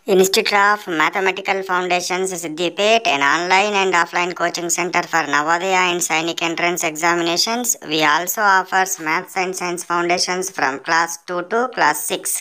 Institute of Mathematical Foundations Siddipet, an online and offline coaching center for Navodaya and Sainik entrance examinations. We also offers Maths and Science Foundations from class 2 to class 6.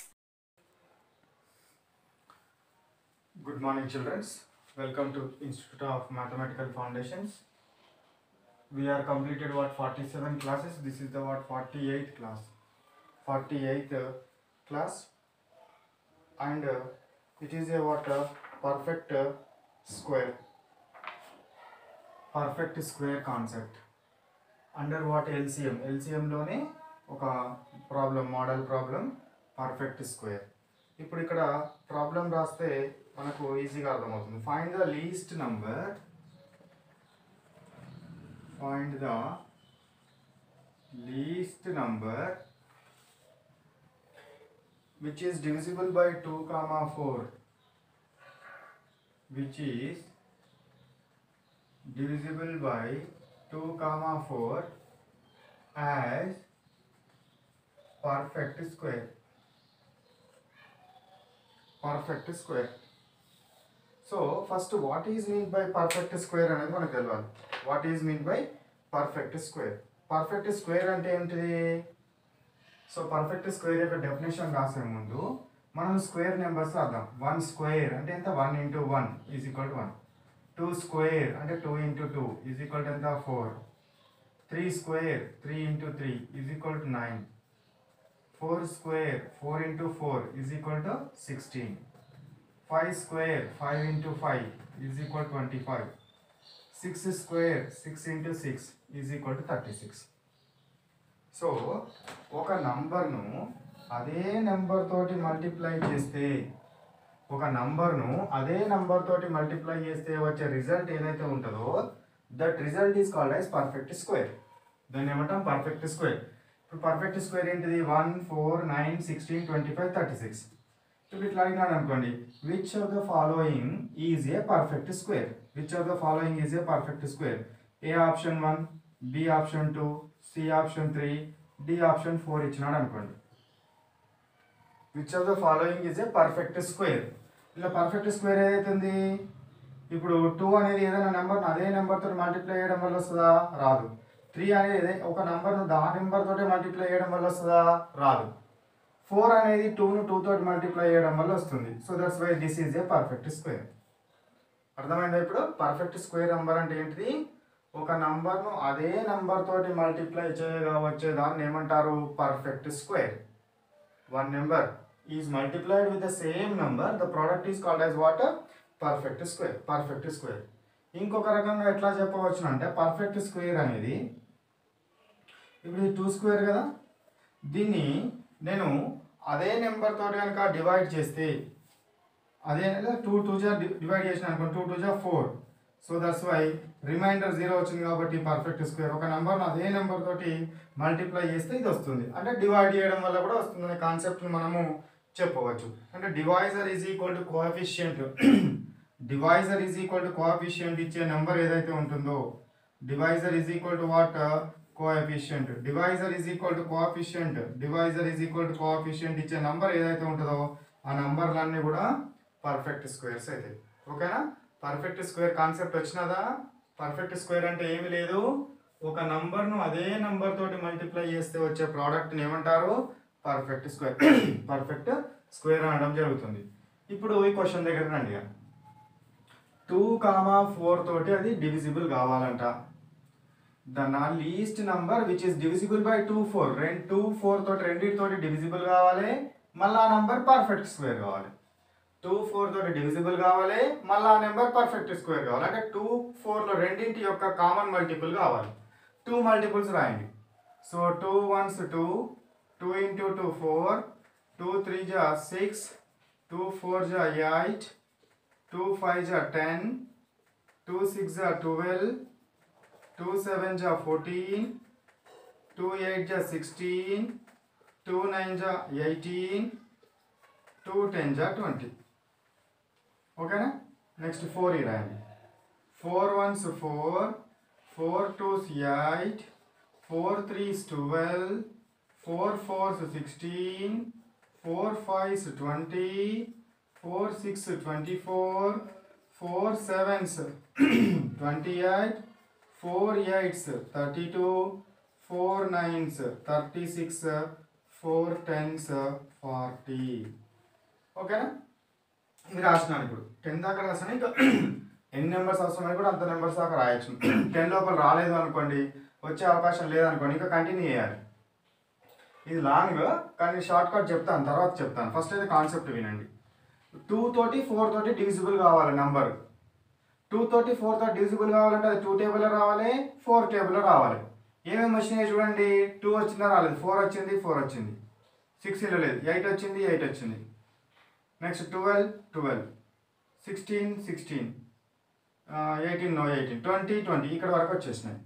Good morning, children. Welcome to Institute of Mathematical Foundations. We are completed what 47 classes. This is the what 48th class. 48th uh, class, and uh, it is a what uh, perfect uh, square. Perfect square concept under what LCM ఎల్సిఎంలోనే ఒక problem model problem perfect square ఇప్పుడు ఇక్కడ problem రాస్తే మనకు ఈజీగా అర్థమవుతుంది find the least number find the least number which is divisible by 2 comma 4 which is divisible by 2 comma 4 as perfect square perfect square so first what is mean by perfect square అనేది మనకు తెలియాలి వాట్ is mean by perfect square perfect square అంటే ఏంటిది so perfect square యొక్క definition రాసే ముందు మనం స్క్వేర్ నెంబర్స్ రాద్దాం వన్ స్క్వేర్ అంటే ఎంత one into one is equal to one two square అంటే two into two is equal to ఎంత four three square three into three is equal to nine four square four into four is equal to sixteen five square five into five is equal twenty five six square six into six is equal to thirty six so ఒక నంబర్ను అదే number తోటి మల్టిప్లై చేస్తే ఒక నంబర్ను అదే number తోటి మల్టిప్లై చేస్తే వచ్చే రిజల్ట్ ఏదైతే ఉంటుందో that result is called as perfect square దాన్ని ఏమంటాం పర్ఫెక్ట్ స్క్వేర్ ఇప్పుడు పర్ఫెక్ట్ స్క్వేర్ ఏంటిది one four nine sixteen twenty five thirty six ఇప్పుడు ఇట్లా అడిగినాను అనుకోండి which of the following is a perfect square which of the following is a perfect square A option one B option two C option three D option four ఇచ్చినాడు అనుకోండి which of the following is a perfect square ఇలా perfect square ఏదైతే ఉంది ఇప్పుడు two అనేది ఏదైనా number అదే number తోటి మల్టిప్లై చేయడం వల్ల వస్తుందా రాదు త్రీ అనేది ఏదై- ఒక నెంబర్ను దా నెంబర్ తోటి మల్టిప్లై చేయడం వల్ల వస్తుందా రాదు ఫోర్ అనేది టూను టూ తోటి మల్టిప్లై చేయడం వల్ల వస్తుంది so that's why this is a perfect square అర్థమైందా ఇప్పుడు పర్ఫెక్ట్ స్క్వేర్ నెంబర్ అంటే ఏంటిది ఒక నంబర్ను అదే నంబర్ తోటి మల్టిప్లై చేయగా వచ్చే దాన్ని ఏమంటారు perfect square one number is multiplied with the same number the product is called as what perfect square perfect square ఇంకొక రకంగా ఎట్లా చెప్పవచ్చు అంటే పర్ఫెక్ట్ స్క్వేర్ అనేది ఇప్పుడు ఇది టూ స్క్వేర్ కదా దీన్ని నేను అదే నెంబర్ తోటి కనుక డివైడ్ చేస్తే అదే టూ టూ జా డివైడ్ చేసిన అనుకో టూ టూ జా four so that's why remainder zero వచ్చింది కాబట్టి పర్ఫెక్ట్ స్క్వేర్ ఒక నెంబర్ అదే నెంబర్ తోటి మల్టిప్లై చేస్తే ఇది వస్తుంది అంటే డివైడ్ చేయడం వల్ల కూడా వస్తుంది అనే కాన్సెప్ట్ మనము చెప్పవచ్చు అంటే divisor is equal to coefficient divisor is equal to coefficient ఇచ్చే నెంబర్ ఏదైతే ఉంటుందో divisor is equal to what coefficient divisor is equal to coefficient divisor is equal to coefficient ఇచ్చే నంబర్ ఏదైతే ఉంటుందో ఆ నంబర్లన్నీ కూడా పర్ఫెక్ట్ స్క్వేర్స్ అవుతాయి ఓకేనా పర్ఫెక్ట్ స్క్వేర్ కాన్సెప్ట్ వచ్చినదా పర్ఫెక్ట్ స్క్వేర్ అంటే ఏమి లేదు ఒక నంబర్ను అదే నంబర్ తోటి మల్టిప్లై చేస్తే వచ్చే ప్రోడక్ట్ని ఏమంటారు పర్ఫెక్ట్ స్క్వేర్ పర్ఫెక్ట్ స్క్వేర్ అనడం జరుగుతుంది ఇప్పుడు ఈ క్వశ్చన్ దగ్గర రండి ఇక. టూ కామా ఫోర్ తోటి అది డివిజిబుల్ కావాలంట the least number which is divisible by two four రెండు టూ ఫోర్ తోటి రెండింటితోటి డివిజిబుల్ కావాలి మళ్ళీ ఆ నంబర్ పర్ఫెక్ట్ స్క్వేర్ కావాలి టూ ఫోర్ తోటి డివిజిబుల్ కావాలి మళ్ళీ ఆ నెంబర్ పర్ఫెక్ట్ స్క్వేర్ కావాలి అంటే టూ ఫోర్లో రెండింటి యొక్క కామన్ మల్టిపుల్ కావాలి టూ మల్టిపుల్స్ రాయండి so two ones two two into two four two three జా సిక్స్ టూ ఫోర్ జా ఎయిట్ టూ ఫైవ్ జా టెన్ టూ సిక్స్ జా ట్వెల్వ్ టూ సెవెన్ జా ఫోర్టీన్ టూ ఎయిట్ జా సిక్స్టీన్ టూ నైన్ జా eighteen two ten జా twenty ఓకేనా next four ఈ రాయండి four ones four four twos eight four threes twelve four fours sixteen four fives twenty four six twenty four four sevens twenty eight four eights thirty two four nines thirty six four tens forty ఓకేనా ఇది రాసినాను ఇప్పుడు ten దాకా రాసాను ఇంకా ఎన్ని numbers అవసరమని కూడా అంత నెంబర్స్ దాకా రాయొచ్చు టెన్ లోపల రాలేదు అనుకోండి వచ్చే అవకాశం లేదనుకోండి ఇంకా కంటిన్యూ చేయాలి ఇది లాంగ్ కానీ షార్ట్ కట్ చెప్తాను తర్వాత చెప్తాను ఫస్ట్ అయితే కాన్సెప్ట్ వినండి టూ తోటి ఫోర్ తోటి డివిజిబుల్ కావాలి నంబర్ టూ తోటి ఫోర్ తోటి డివిజిబుల్ కావాలంటే అది టూ టేబుల్లో రావాలి ఫోర్ టేబుల్లో రావాలి ఏమేమి వచ్చినాయి చూడండి టూ వచ్చిందా రాలేదు ఫోర్ వచ్చింది ఫోర్ వచ్చింది సిక్స్ ఇలా లేదు ఎయిట్ వచ్చింది ఎయిట్ వచ్చింది next twelve twelve sixteen sixteen eighteen no eighteen twenty twenty ఇక్కడ వరకు వచ్చేసినాయి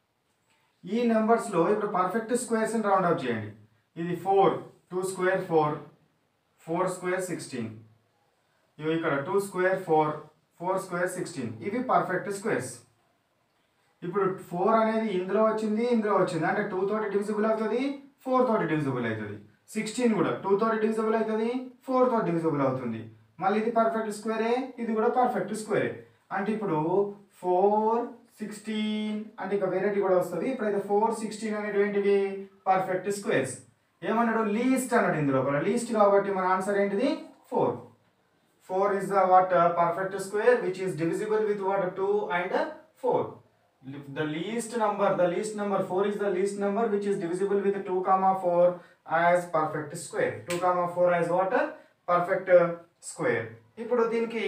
ఈ నెంబర్స్లో ఇప్పుడు పర్ఫెక్ట్ స్క్వేర్స్ని రౌండ్ అప్ చేయండి ఇది four two square four four square sixteen ఇవి ఇక్కడ two square four four square sixteen ఇవి పర్ఫెక్ట్ స్క్వేర్స్ ఇప్పుడు ఫోర్ అనేది ఇందులో వచ్చింది ఇందులో వచ్చింది అంటే టూ తోటి డివిజిబుల్ అవుతుంది ఫోర్ తోటి డివిజిబుల్ అవుతుంది సిక్స్టీన్ కూడా టూ తోటి డివిజిబుల్ అవుతుంది ఫోర్ తోటి డివిజిబుల్ అవుతుంది మళ్ళీ ఇది పర్ఫెక్ట్ స్క్వేరే ఇది కూడా పర్ఫెక్ట్ స్క్వేరే అంటే ఇప్పుడు ఫోర్ సిక్స్టీన్ అంటే ఇక వెరైటీ కూడా వస్తుంది ఇప్పుడైతే ఫోర్ సిక్స్టీన్ అనేటువంటివి పర్ఫెక్ట్ స్క్వేర్స్ ఏమన్నాడు లీస్ట్ అన్నాడు ఇందులో లీస్ట్ కాబట్టి మన ఆన్సర్ ఏంటిది four four is the what perfect square which is divisible with what two and four the least number the least number 4 is the least number which is divisible with 2 comma 4 as perfect square 2 comma 4 as what perfect uh, square ఇప్పుడు దీనికి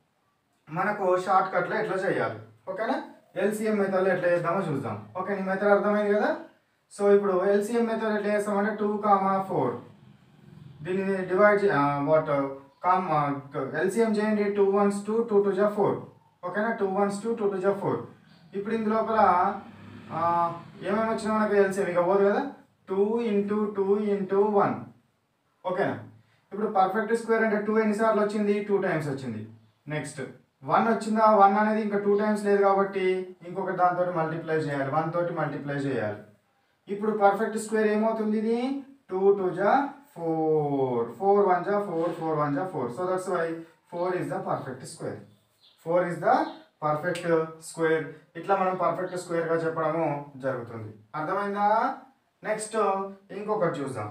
మనకు short కట్లో ఎట్లా చేయాలి ఓకేనా LCM మెథడ్లో ఎట్లా చేద్దామో చూద్దాం ఓకే నీ మెథడ్ అర్థమైంది కదా సో ఇప్పుడు ఎల్సిఎం మెథడ్ ఎట్లా చేస్తామంటే టూ కామా ఫోర్ దీన్ని డివైడ్ వాట్ కామ్ ఎల్సిఎం చేయండి two ones two two two జా ఫోర్ ఓకేనా two ones two two two జా ఫోర్ ఇప్పుడు ఇందు లోపల ఆ, ఏమేమి వచ్చినా మనకు ఎల్సిఎం ఇక పోదు కదా two into two into one ఓకేనా ఇప్పుడు పర్ఫెక్ట్ స్క్వేర్ అంటే టూ ఎన్నిసార్లు వచ్చింది టూ టైమ్స్ వచ్చింది నెక్స్ట్ వన్ వచ్చిందా వన్ అనేది ఇంకా టూ టైమ్స్ లేదు కాబట్టి ఇంకొక దాంతో మల్టిప్లై చేయాలి వన్ తోటి మల్టిప్లై చేయాలి ఇప్పుడు పర్ఫెక్ట్ స్క్వేర్ ఏమవుతుంది ఇది టూ టూ జా ఫోర్ ఫోర్ వన్ జా ఫోర్ ఫోర్ వన్ జా four so that's why four is the perfect square four is the perfect square ఇట్లా మనం పర్ఫెక్ట్ స్క్వేర్గా చెప్పడము జరుగుతుంది అర్థమైందా నెక్స్ట్ ఇంకొకటి చూద్దాం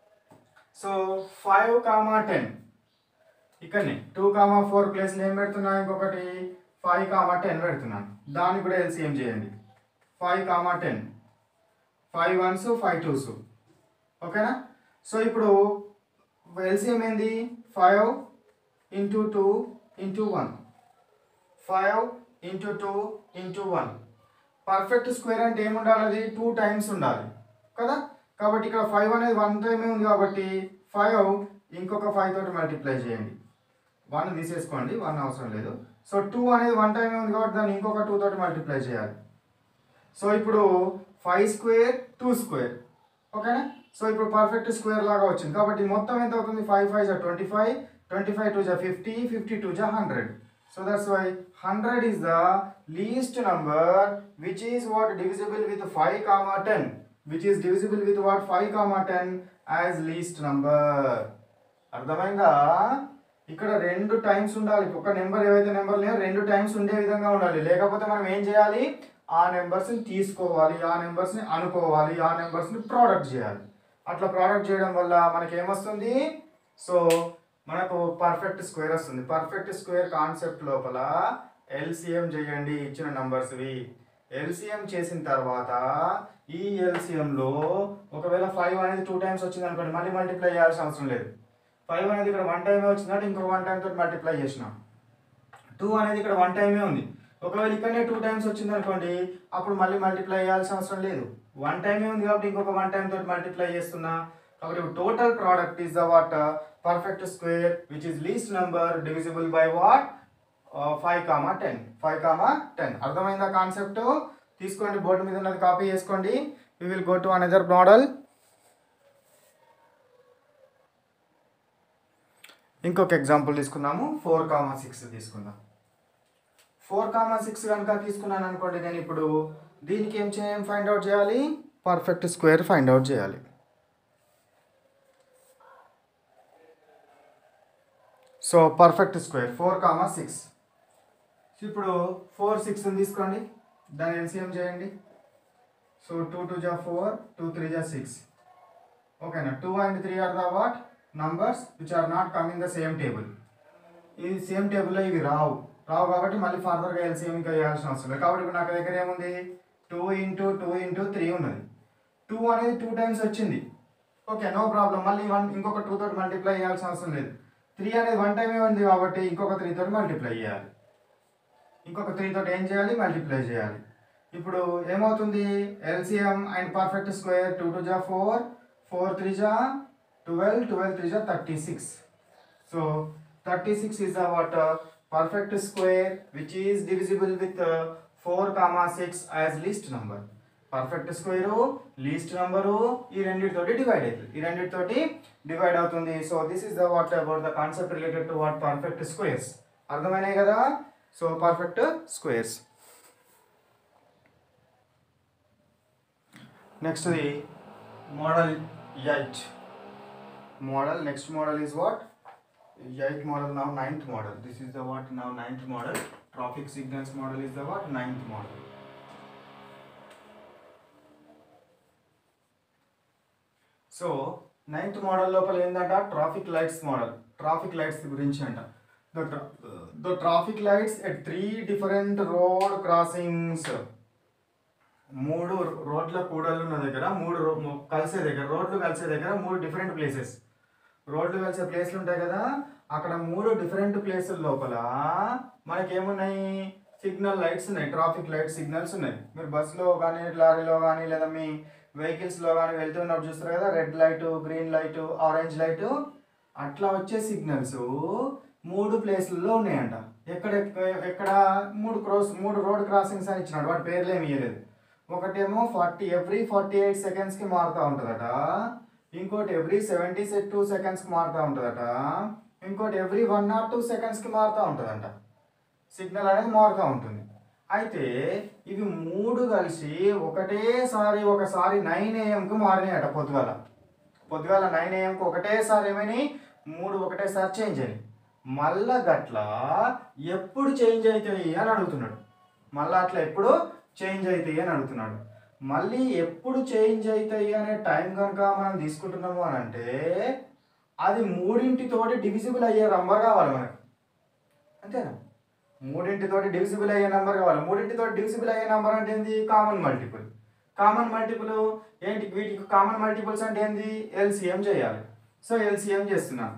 సో ఫైవ్ కామా టెన్ ఇక్కడనే టూ కామా ఫోర్ ప్లేస్లో ఏం పెడుతున్నా ఇంకొకటి ఫైవ్ కామా టెన్ పెడుతున్నాను దాన్ని కూడా ఎల్సిఎం చేయండి five comma ten five ones five twos ఓకేనా సో ఇప్పుడు ఎల్సిఎం ఏంది five into two into one five into two into one perfect square అంటే ఏముండాలి అది టూ టైమ్స్ ఉండాలి కదా కాబట్టి ఇక్కడ ఫైవ్ అనేది వన్ టైమే ఉంది కాబట్టి ఫైవ్ ఇంకొక ఫైవ్ తోటి మల్టిప్లై చేయండి వన్ తీసేసుకోండి వన్ అవసరం లేదు సో టూ అనేది వన్ టైమే ఉంది కాబట్టి దాన్ని ఇంకొక టూ తోటి మల్టిప్లై చేయాలి సో ఇప్పుడు ఫైవ్ స్క్వేర్ టూ స్క్వేర్ ఓకేనా సో ఇప్పుడు పర్ఫెక్ట్ స్క్వేర్ లాగా వచ్చింది కాబట్టి మొత్తం ఎంత అవుతుంది ఫైవ్ ఫైవ్ జా twenty five twenty five two జా ఫిఫ్టీ ఫిఫ్టీ టూ జా hundred so that's why hundred is the least number which is what divisible with five comma ten which is divisible with what five comma ten as least number అర్థమైందా ఇక్కడ రెండు times ఉండాలి ఒక number ఏవైతే number లేవో రెండు times ఉండే విధంగా ఉండాలి లేకపోతే మనం ఏం చేయాలి ఆ నెంబర్స్ని తీసుకోవాలి ఆ నెంబర్స్ని అనుకోవాలి ఆ నెంబర్స్ని ప్రోడక్ట్ చేయాలి అట్లా ప్రోడక్ట్ చేయడం వల్ల మనకి ఏమొస్తుంది సో మనకు పర్ఫెక్ట్ స్క్వేర్ వస్తుంది పర్ఫెక్ట్ స్క్వేర్ కాన్సెప్ట్ లోపల ఎల్సిఎం చేయండి ఇచ్చిన నంబర్స్వి ఎల్సిఎం చేసిన తర్వాత ఈ ఎల్సిఎంలో ఒకవేళ ఫైవ్ అనేది టూ టైమ్స్ వచ్చింది అనుకోండి మళ్ళీ మల్టిప్లై చేయాల్సిన అవసరం లేదు ఫైవ్ అనేది ఇక్కడ వన్ టైమే వచ్చిందంటే ఇంకో వన్ టైం తోటి మల్టిప్లై చేసినాం టూ అనేది ఇక్కడ వన్ టైమే ఉంది ఒకవేళ ఇక్కడనే టూ టైమ్స్ వచ్చింది అనుకోండి అప్పుడు మళ్ళీ మల్టిప్లై చేయాల్సిన అవసరం లేదు వన్ టైమే ఉంది కాబట్టి ఇంకొక వన్ టైం తోటి మల్టిప్లై చేస్తున్నా కాబట్టి total product is the what perfect square which is least number divisible by what five comma ten five comma ten అర్థమైందా కాన్సెప్ట్ తీసుకోండి బోర్డు మీద ఉన్నది కాపీ చేసుకోండి we will go to another model ఇంకొక example తీసుకుందాము four comma six తీసుకుందాం four comma six కనుక తీసుకున్నాను అనుకోండి నేను ఇప్పుడు దీనికి ఏం చేయం ఫైండ్ అవుట్ చేయాలి పర్ఫెక్ట్ స్క్వేర్ ఫైండ్ అవుట్ చేయాలి so perfect square four comma six ఇప్పుడు ఫోర్ సిక్స్ తీసుకోండి దాన్ని ఎల్సిఎం చేయండి సో టూ టూ జా ఫోర్ టూ త్రీ జా సిక్స్ ఓకేనా two and three are the what numbers which are not coming the same table ఇది same టేబుల్లో ఇవి రావు రావు కాబట్టి మళ్ళీ ఫర్దర్గా ఎల్సిఎం ఇంకా వేయాల్సిన అవసరం లేదు కాబట్టి ఇప్పుడు నాకు దగ్గర ఏముంది two into two into three ఉన్నది టూ అనేది టూ టైమ్స్ వచ్చింది ఓకే నో ప్రాబ్లం మళ్ళీ వన్ ఇంకొక టూ తోటి మల్టిప్లై చేయాల్సిన అవసరం లేదు త్రీ అనేది వన్ టైమే ఉంది కాబట్టి ఇంకొక త్రీ తోటి మల్టిప్లై చేయాలి ఇంకొక త్రీ తోటి ఏం చేయాలి మల్టిప్లై చేయాలి ఇప్పుడు ఏమవుతుంది LCM and perfect square two two జా ఫోర్ ఫోర్ త్రీ జా ట్వెల్వ్ ట్వెల్వ్ త్రీ జా thirty six so thirty six is what perfect square which is divisible with four comma six as least number perfect square least number ఈ రెండింటితోటి divide అవుతుంది ఈ రెండింటితోటి divide అవుతుంది so this is the what about the concept related to what perfect squares అర్థమైనాయి కదా so perfect squares next the model eight model next model is what eighth model now ninth model this is the what now ninth model traffic signals model is the what ninth model so ninth model లోపల ఏంటంట traffic lights model traffic lights గురించి అంట the the traffic lights at three different road crossings మూడు రోడ్ల కూడలు ఉన్న దగ్గర మూడు రో- ము- కలిసే దగ్గర రోడ్లు కలిసే దగ్గర మూడు డిఫరెంట్ ప్లేసెస్ రోడ్లు కలిసే ప్లేస్లు ఉంటాయి కదా అక్కడ మూడు డిఫరెంట్ ప్లేసుల లోపల మనకి ఏమున్నాయి సిగ్నల్ లైట్స్ ఉన్నాయి ట్రాఫిక్ లైట్ సిగ్నల్స్ ఉన్నాయి మీరు బస్సులో కానీ లారీలో కానీ లేదా మీ వెహికల్స్లో కానీ వెళ్తున్నప్పుడు చూస్తారు కదా red light green light orange light అట్లా వచ్చే సిగ్నల్స్ మూడు ప్లేస్లలో ఉన్నాయంట ఎక్కడ ఎక్కడ మూడు క్రాస్ మూడు రోడ్ క్రాసింగ్స్ అని ఇచ్చినాడు వాటి పేర్లు ఏమి ఇవ్వలేదు ఒకటేమో ఫార్టీ ఎవ్రీ ఫార్టీ ఎయిట్ సెకండ్స్కి మారుతూ ఉంటుందట ఇంకోటి ఎవ్రీ సెవెంటీ టూ సెకండ్స్కి మారుతూ ఉంటుందట ఇంకోటి ఎవ్రీ వన్ నాట్ టూ సెకండ్స్కి మారుతూ ఉంటుందంట సిగ్నల్ అనేది మారుతూ ఉంటుంది అయితే ఇవి మూడు కలిసి ఒకటేసారి ఒకసారి నైన్ ఏఎంకి మారినాయట పొద్దుగాల పొద్దుగాల నైన్ ఏఎంకి ఒకటేసారి ఏమని మూడు ఒకటేసారి చేంజ్ అయ్యాయి మళ్ళా గట్ల ఎప్పుడు చేంజ్ అవుతాయి అని అడుగుతున్నాడు మళ్ళా అట్లా ఎప్పుడు చేంజ్ అవుతాయి అని అడుగుతున్నాడు మళ్ళీ ఎప్పుడు చేంజ్ అవుతాయి అనే టైం కనుక మనం తీసుకుంటున్నాము అని అంటే అది మూడింటితోటి డివిజిబుల్ అయ్యే నంబర్ కావాలి మనకు అంతేనా మూడింటితోటి డివిజిబుల్ అయ్యే నెంబర్ కావాలి మూడింటితోటి డివిజిబుల్ అయ్యే నెంబర్ అంటే ఏంది కామన్ మల్టిపుల్ కామన్ మల్టిపుల్ ఏంటి వీటికి కామన్ మల్టిపుల్స్ అంటే ఏంది ఎల్సిఎం చేయాలి సో ఎల్సిఎం చేస్తున్నాను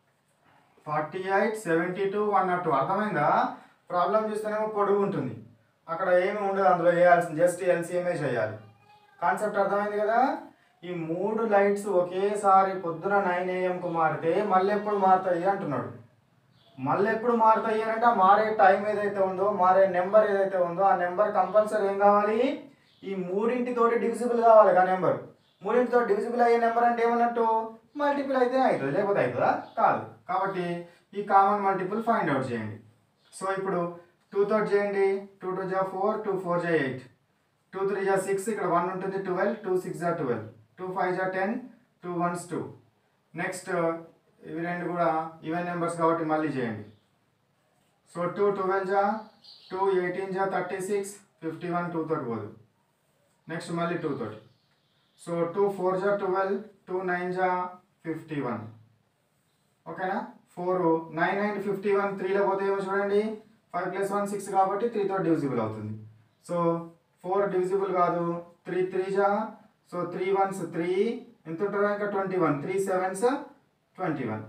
forty eight seventy two one naught two అర్థమైందా ప్రాబ్లం చూస్తేనేమో పొడుగు ఉంటుంది అక్కడ ఏమి ఉండదు అందులో వేయాల్సింది జస్ట్ ఎల్సిఎంఏ చేయాలి కాన్సెప్ట్ అర్థమైంది కదా ఈ మూడు లైట్స్ ఒకేసారి పొద్దున నైన్ ఏఎంకు మారితే మళ్ళీ ఎప్పుడు మారుతాయి అంటున్నాడు మళ్ళీ ఎప్పుడు మారుతాయి అని అంటే ఆ మారే టైం ఏదైతే ఉందో మారే నెంబర్ ఏదైతే ఉందో ఆ నెంబర్ కంపల్సరీ ఏం కావాలి ఈ మూడింటితోటి డివిజిబుల్ కావాలి ఆ నెంబర్ మూడింటితో డివిజిబుల్ అయ్యే నెంబర్ అంటే ఏమన్నట్టు మల్టిపుల్ అయితే అవుతుంది లేకపోతే అవుతుందా కాదు కాబట్టి ఈ కామన్ మల్టిపుల్ ఫైండ్ అవుట్ చేయండి సో ఇప్పుడు టూ తోటి చేయండి టూ టూ జా ఫోర్ టూ ఫోర్ జా ఎయిట్ టూ త్రీ జా సిక్స్ ఇక్కడ వన్ ఉంటుంది ట్వెల్వ్ టూ సిక్స్ జా ట్వెల్వ్ టూ ఫైవ్ జా ten two ones two next ఇవి రెండు కూడా ఈవెన్ నెంబర్స్ కాబట్టి మళ్ళీ చేయండి సో టూ ట్వెల్వ్ జా టూ ఎయిటీన్ జా thirty six fifty one two తోటి పోదు నెక్స్ట్ మళ్ళీ టూ తోటి సో టూ ఫోర్ జా ట్వెల్వ్ టూ నైన్ జా ఫిఫ్టీ వన్ ఓకేనా four nine nine fifty one త్రీలో పోతే ఏమో చూడండి ఫైవ్ ప్లస్ వన్ సిక్స్ కాబట్టి త్రీతో డివిజిబుల్ అవుతుంది సో ఫోర్ డివిజిబుల్ కాదు త్రీ త్రీ జా సో త్రీ వన్స్ త్రీ ఎంత ఉంటుంది ఇంకా twenty one three sevens twenty one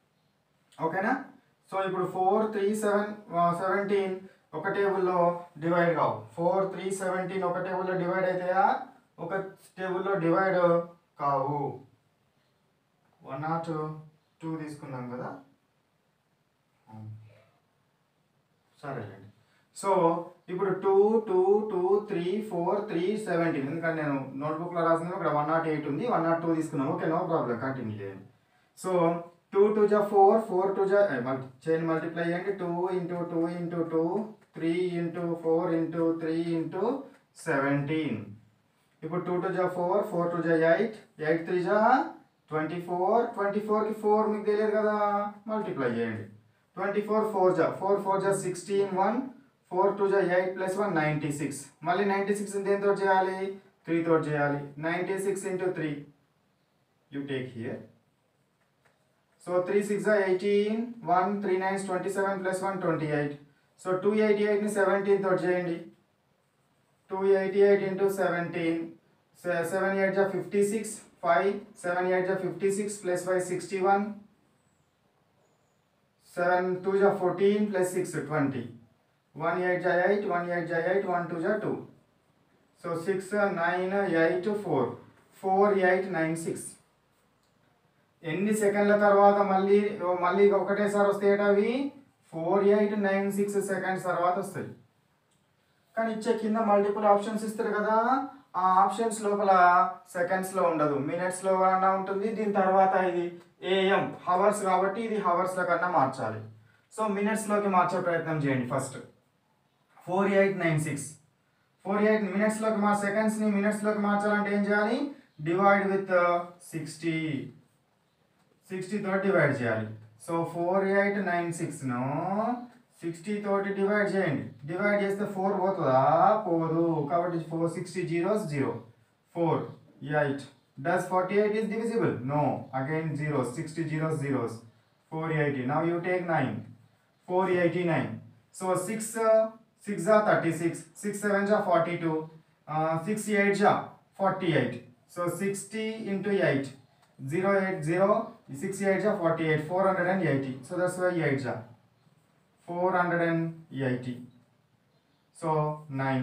ఓకేనా సో ఇప్పుడు ఫోర్ త్రీ సెవెన్ సెవెంటీన్ ఒక టేబుల్లో డివైడ్ కావు ఫోర్ త్రీ సెవెంటీన్ ఒక టేబుల్లో డివైడ్ అవుతాయా ఒక టేబుల్లో డివైడ్ కావు వన్ నాట్ టూ తీసుకున్నాం కదా సరేలేండి సో ఇప్పుడు two two two three four three seventeen ఎందుకంటే నేను నోట్బుక్లో రాసిన ఇక్కడ వన్ నాట్ ఎయిట్ ఉంది వన్ నాట్ టూ తీసుకున్నాం ఓకే నో ప్రాబ్లం కంటిన్యూ చేయండి సో టూ టూ జా ఫోర్ ఫోర్ టూ జా చైన్ మల్టిప్లై చేయండి two into two into two three into four into three into seventeen ఇప్పుడు టూ టూ జా four four two జా eight eight three జా twenty four twenty ఫోర్కి ఫోర్ మీకు తెలియదు కదా మల్టిప్లై చేయండి ట్వంటీ ఫోర్ ఫోర్ జా ఫోర్ ఫోర్ జా సిక్స్టీన్ వన్ ఫోర్ టూ జా eight plus one ninety six మళ్ళీ నైంటీ సిక్స్ దేంతో చేయాలి త్రీ తోటి చేయాలి ninety six into three you take here so three six eighteen one three nines twenty seven plus one twenty eight so two eighty ఎయిట్ని seventeen తోటి చేయండి two eighty eight into seventeen seven eight జా fifty six five seven eight జా fifty six plus five sixty one seven two జా fourteen plus six twenty one eight జా eight one eight జా eight one two జా two so six nine eight four four eight nine six ఎన్ని సెకండ్ల తర్వాత మళ్ళీ మళ్ళీ ఒకటేసారి వస్తాయి అవి four eight nine six seconds తర్వాత వస్తాయి కానీ ఇచ్చే కింద మల్టిపుల్ ఆప్షన్స్ ఇస్తారు కదా ఆ ఆప్షన్స్ లోపల సెకండ్స్లో ఉండదు మినిట్స్లో కన్నా ఉంటుంది దీని తర్వాత ఇది ఏఎం హవర్స్ కాబట్టి ఇది హవర్స్లో కన్నా మార్చాలి సో మినిట్స్లోకి మార్చే ప్రయత్నం చేయండి first four eight nine six four eight మినిట్స్లోకి మా సెకండ్స్ని మినిట్స్లోకి మార్చాలంటే ఏం చేయాలి డివైడ్ విత్ సిక్స్టీ సిక్స్టీ తోటి డివైడ్ చేయాలి సో ఫోర్ ఎయిట్ నైన్ సిక్స్ను సిక్స్టీ తోటి డివైడ్ చేయండి డివైడ్ చేస్తే ఫోర్ పోతుందా పోదు కాబట్టి four sixty zeros zero four eight does forty eight is divisible no again zeros sixty zeros zeros four eighty now you take nine four eighty nine so six six జా thirty six six seven జా forty two six eight జా forty eight so sixty into eight zero eight zero six eight జా forty eight four hundred and eighty so that's why eight జా four hundred and eighty so nine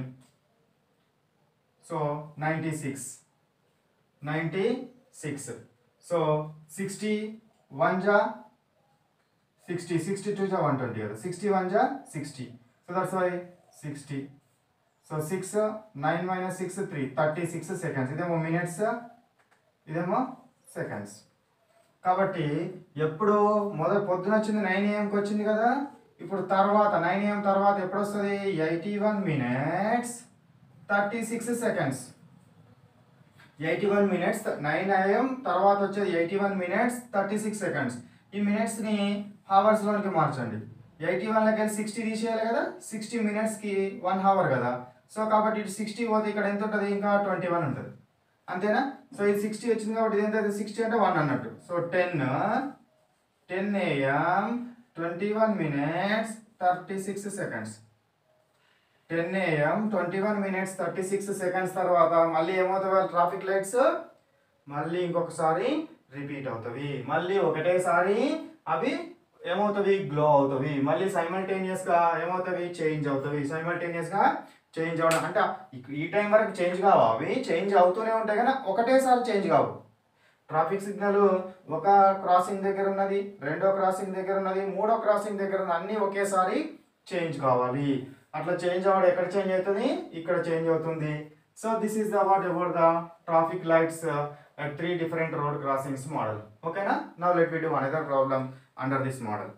so ninety six ninety six so sixty one జా sixty sixty two జా one twenty కదా sixty one జా sixty so that's why sixty so six nine minus six three thirty six seconds ఇదేమో minutes ఇదేమో seconds కాబట్టి ఎప్పుడు మొదటి పొద్దున వచ్చింది నైన్ ఏఎంకి వచ్చింది కదా ఇప్పుడు తర్వాత నైన్ ఏఎం తర్వాత ఎప్పుడు వస్తుంది eighty one minutes thirty six seconds eighty one minutes nine AM తర్వాత వచ్చేది eighty one minutes thirty six seconds ఈ మినిట్స్ని హవర్స్లోనికి మార్చండి ఎయిటీ వన్లోకి వెళ్ళి సిక్స్టీ తీసేయాలి కదా సిక్స్టీ మినిట్స్కి వన్ హవర్ కదా సో కాబట్టి ఇటు సిక్స్టీ పోతే ఇక్కడ ఎంత ఉంటుంది ఇంకా ట్వంటీ వన్ ఉంటుంది అంతేనా సో ఇది సిక్స్టీ వచ్చింది కాబట్టి ఇది ఎంత సిక్స్టీ అంటే వన్ అన్నట్టు so ten ten AM twenty one minutes thirty six seconds ten AM twenty one minutes thirty six seconds తర్వాత మళ్ళీ ఏమవుతాయి ట్రాఫిక్ లైట్స్ మళ్ళీ ఇంకొకసారి రిపీట్ అవుతాయి మళ్ళీ ఒకటేసారి అవి ఏమవుతుంది గ్లో అవుతాయి మళ్ళీ సైమల్టేనియస్గా ఏమవుతాయి చేంజ్ అవుతాయి సైమల్టేనియస్గా చేంజ్ అవడం అంటే ఈ- ఈ టైం వరకు చేంజ్ కావు అవి చేంజ్ అవుతూనే ఉంటాయి కానీ ఒకటేసారి చేంజ్ కావు ట్రాఫిక్ సిగ్నల్ ఒక క్రాసింగ్ దగ్గర ఉన్నది రెండో క్రాసింగ్ దగ్గర ఉన్నది మూడో క్రాసింగ్ దగ్గర ఉన్నది అన్నీ ఒకేసారి చేంజ్ కావాలి అట్లా చేంజ్ అవ్వడం ఎక్కడ చేంజ్ అవుతుంది ఇక్కడ చేంజ్ అవుతుంది so this is the what about the traffic lights at three different road crossings model okay na now let me do another problem under this model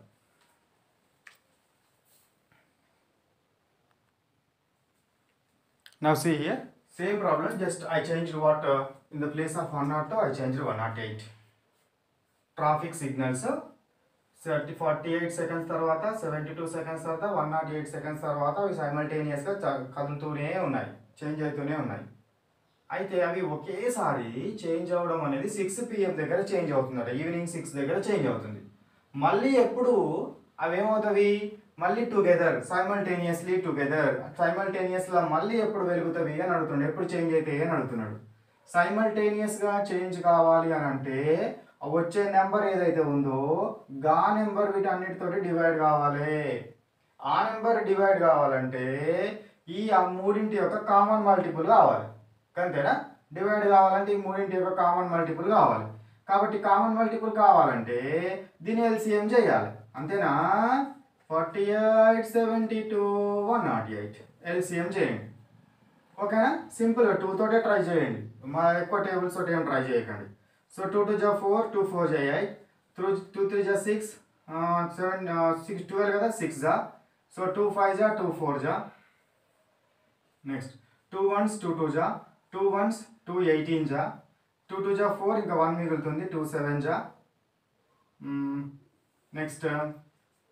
now see here same problem just i changed what uh, in the place of 102 i changed 108 traffic signals thirty forty eight seconds తర్వాత seventy two seconds తర్వాత one naught eight seconds తర్వాత అవి సైమల్టేనియస్గా కదులుతూనే ఉన్నాయి change అవుతూనే ఉన్నాయి అయితే అవి ఒకేసారి చేంజ్ అవ్వడం అనేది సిక్స్ పిఎం దగ్గర చేంజ్ అవుతుందట ఈవినింగ్ సిక్స్ దగ్గర చేంజ్ అవుతుంది మళ్ళీ ఎప్పుడు అవి ఏమవుతాయి మళ్ళీ టుగెదర్ సైమల్టేనియస్లీ టుగెదర్ సైమల్టేనియస్లో మళ్ళీ ఎప్పుడు వెలుగుతాయి అని అడుగుతున్నాడు ఎప్పుడు చేంజ్ అవుతాయి అని అడుగుతున్నాడు సైమల్టేనియస్గా చేంజ్ కావాలి అని అంటే ఆ వచ్చే నెంబర్ ఏదైతే ఉందో గా నెంబర్ వీటన్నిటితోటి డివైడ్ కావాలి ఆ నెంబర్ డివైడ్ కావాలంటే ఈ ఆ మూడింటి యొక్క కామన్ మల్టిపుల్ కావాలి అంతేనా డివైడ్ కావాలంటే ఈ మూడింటి యొక్క కామన్ మల్టిపుల్ కావాలి కాబట్టి కామన్ మల్టిపుల్ కావాలంటే దీని ఎల్సిఎం చేయాలి అంతేనా forty eight seventy two one naught eight LCM చేయండి ఓకేనా సింపుల్గా టూ తోటే ట్రై చేయండి మా ఎక్కువ టేబుల్స్ తోటి ఏం ట్రై చేయకండి సో టూ టూ జా ఫోర్ టూ ఫోర్ జా ఎయిట్ టూ టూ త్రీ జా సిక్స్ సెవెన్ సిక్స్ ట్వెల్వ్ కదా సిక్స్ జా సో టూ ఫైవ్ జా టూ ఫోర్ జా next two ones two two జా టూ వన్స్ టూ ఎయిటీన్ జా టూ టూ జా ఫోర్ ఇంకా వన్ మిగులుతుంది టూ సెవెన్ జా నెక్స్ట్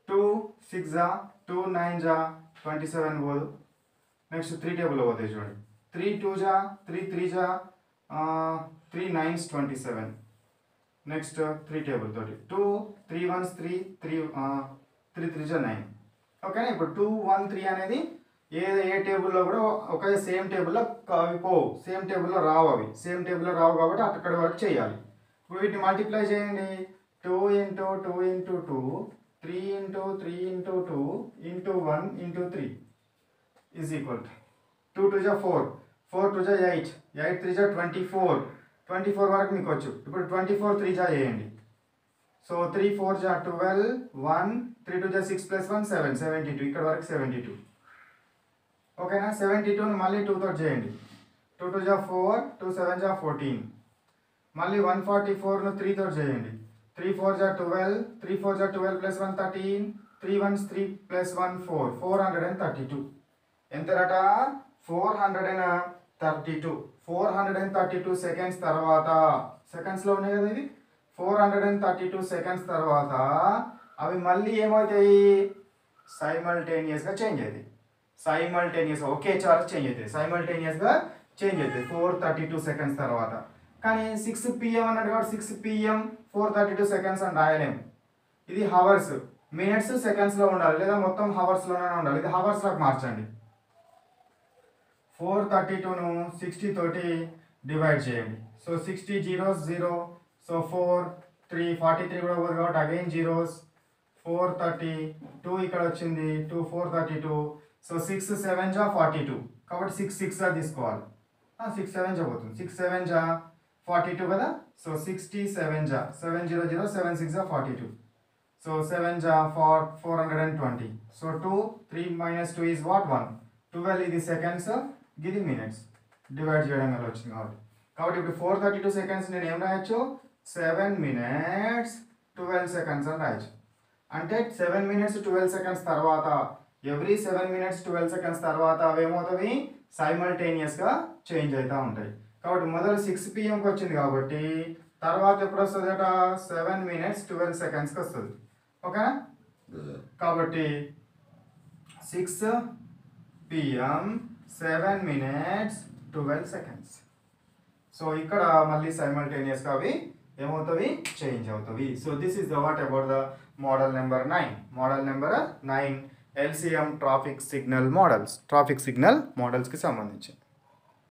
టూ సిక్స్ జా టూ నైన్ జా ట్వంటీ సెవెన్ పోదు నెక్స్ట్ త్రీ టేబుల్లో పోతాయి చూడండి త్రీ టూ జా త్రీ త్రీ జా three nines twenty seven next three table తోటి two three ones three three three three జా నైన్ ఓకేనా ఇప్పుడు టూ వన్ త్రీ అనేది ఏ ఏ టేబుల్లో కూడా ఒకే సేమ్ టేబుల్లో అవి పోవు సేమ్ టేబుల్లో రావు అవి సేమ్ టేబుల్లో రావు కాబట్టి అక్కడ వరకు చేయాలి ఇప్పుడు వీటిని మల్టిప్లై చేయండి two into two into two three into three into two into one into three is equal two two జా ఫోర్ ఫోర్ టూ జా ఎయిట్ ఎయిట్ త్రీ జా ట్వంటీ ఫోర్ ట్వంటీ ఫోర్ వరకు మీకు వచ్చు ఇప్పుడు ట్వంటీ ఫోర్ త్రీ జా చేయండి so three four జా ట్వెల్వ్ వన్ త్రీ టూ జా six plus one seven seventy two ఇక్కడ వరకు సెవెంటీ టూ ఓకేనా సెవెంటీ టూని మళ్ళీ టూ తోటి చేయండి టూ టూ జా ఫోర్ టూ సెవెన్ జా ఫోర్టీన్ మళ్ళీ వన్ ఫార్టీ ఫోర్ను త్రీ తోటి చేయండి త్రీ ఫోర్ జా ట్వెల్వ్ త్రీ ఫోర్ జా twelve plus one thirteen three ones three plus one four four hundred and thirty two ఎంతరట four hundred and thirty two four hundred and thirty two seconds తర్వాత సెకండ్స్లో ఉన్నాయి కదా ఇవి four hundred and thirty two seconds తర్వాత అవి మళ్ళీ ఏమవుతాయి సైమల్టేనియస్గా చేంజ్ అవుతాయి సైమల్టేనియస్ ఒకే చార్జ్ చేంజ్ అవుతాయి సైమల్టేనియస్గా చేంజ్ అవుతాయి ఫోర్ థర్టీ టూ సెకండ్స్ తర్వాత కానీ సిక్స్ పిఎం అన్నట్టు కాబట్టి six PM four thirty two seconds అని రాయలేము ఇది హవర్స్ మినిట్స్ సెకండ్స్లో ఉండాలి లేదా మొత్తం హవర్స్లోనే ఉండాలి ఇది హవర్స్లోకి మార్చండి ఫోర్ థర్టీ టూను సిక్స్టీ తోటి డివైడ్ చేయండి so sixty zeros zero so four three forty three కూడా పోదు కాబట్టి again zeros four thirty two ఇక్కడ వచ్చింది two four thirty two so six seven జా ఫార్టీ టూ కాబట్టి సిక్స్ సిక్స్ జా తీసుకోవాలి సిక్స్ సెవెన్ జా పోతుంది సిక్స్ సెవెన్ జా ఫార్టీ టూ కదా సో సిక్స్టీ సెవెన్ జా seven zero zero seven six జా ఫార్టీ టూ సో సెవెన్ జా far four hundred and twenty so two three minus two is what one twelve ఇది seconds ఇది minutes divide చేయడం వల్ల వచ్చింది కాబట్టి కాబట్టి ఇప్పుడు ఫోర్ థర్టీ టూ సెకండ్స్ నేను ఏం రాయొచ్చు సెవెన్ మినిట్స్ ట్వెల్వ్ సెకండ్స్ అని రాయొచ్చు అంటే సెవెన్ మినిట్స్ ట్వెల్వ్ సెకండ్స్ తర్వాత every seven minutes twelve seconds తర్వాత అవి ఏమవుతుంది సైమల్టేనియస్గా చేంజ్ అవుతూ ఉంటాయి కాబట్టి మొదలు సిక్స్ పిఎంకి వచ్చింది కాబట్టి తర్వాత ఎప్పుడు వస్తుంది అట సెవెన్ మినిట్స్ ట్వెల్వ్ సెకండ్స్కి వస్తుంది ఓకేనా కాబట్టి six PM seven minutes twelve seconds so ఇక్కడ మళ్ళీ సైమల్టేనియస్గా అవి ఏమవుతుంది చేంజ్ అవుతుంది so this is the what about the model number nine model number nine LCM traffic signal models traffic signal మోడల్స్కి సంబంధించి